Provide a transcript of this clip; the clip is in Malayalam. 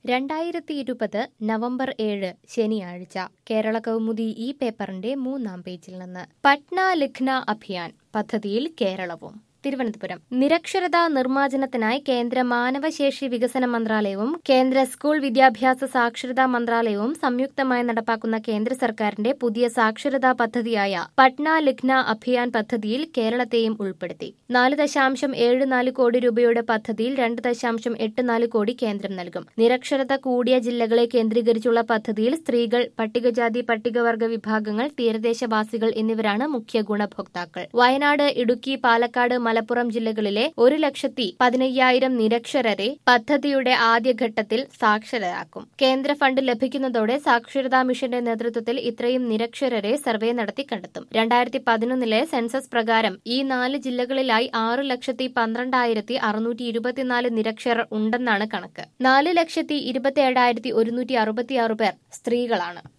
രണ്ടായിരത്തി ഇരുപത് നവംബർ ഏഴ് ശനിയാഴ്ച കേരള കൗമുദി ഈ പേപ്പറിന്റെ മൂന്നാം പേജിൽ നിന്ന് പട്ന ലിഖ്ന അഭിയാൻ പദ്ധതിയിൽ കേരളവും തിരുവനന്തപുരം നിരക്ഷരതാ നിർമ്മാർജ്ജനത്തിനായി കേന്ദ്ര മാനവശേഷി വികസന മന്ത്രാലയവും കേന്ദ്ര സ്കൂൾ വിദ്യാഭ്യാസ സാക്ഷരതാ മന്ത്രാലയവും സംയുക്തമായി നടപ്പാക്കുന്ന കേന്ദ്ര സർക്കാരിന്റെ പുതിയ സാക്ഷരതാ പദ്ധതിയായ പട്ന ലിഖ്ന അഭിയാൻ പദ്ധതിയിൽ കേരളത്തെയും ഉൾപ്പെടുത്തി നാല് ദശാംശം ഏഴ് നാല് കോടി രൂപയുടെ പദ്ധതിയിൽ രണ്ട് ദശാംശം എട്ട് നാല് കോടി കേന്ദ്രം നൽകും നിരക്ഷരത കൂടിയ ജില്ലകളെ കേന്ദ്രീകരിച്ചുള്ള പദ്ധതിയിൽ സ്ത്രീകൾ പട്ടികജാതി പട്ടികവർഗ വിഭാഗങ്ങൾ തീരദേശവാസികൾ എന്നിവരാണ് മുഖ്യ ഗുണഭോക്താക്കൾ വയനാട് ഇടുക്കി പാലക്കാട് മലപ്പുറം ജില്ലകളിലെ ഒരു ലക്ഷത്തി പതിനയ്യായിരം നിരക്ഷരരെ പദ്ധതിയുടെ ആദ്യഘട്ടത്തിൽ സാക്ഷരരാക്കും കേന്ദ്ര ഫണ്ട് ലഭിക്കുന്നതോടെ സാക്ഷരതാ മിഷന്റെ നേതൃത്വത്തിൽ ഇത്രയും നിരക്ഷരരെ സർവേ നടത്തി കണ്ടെത്തും രണ്ടായിരത്തി പതിനൊന്നിലെ സെൻസസ് പ്രകാരം ഈ നാല് ജില്ലകളിലായി ആറ് ലക്ഷത്തി പന്ത്രണ്ടായിരത്തി അറുന്നൂറ്റി ഇരുപത്തിനാല് നിരക്ഷരർ ഉണ്ടെന്നാണ് കണക്ക് നാല് ലക്ഷത്തി ഇരുപത്തി ഏഴായിരത്തി ഒരുന്നൂറ്റി അറുപത്തിയാറ് പേർ സ്ത്രീകളാണ്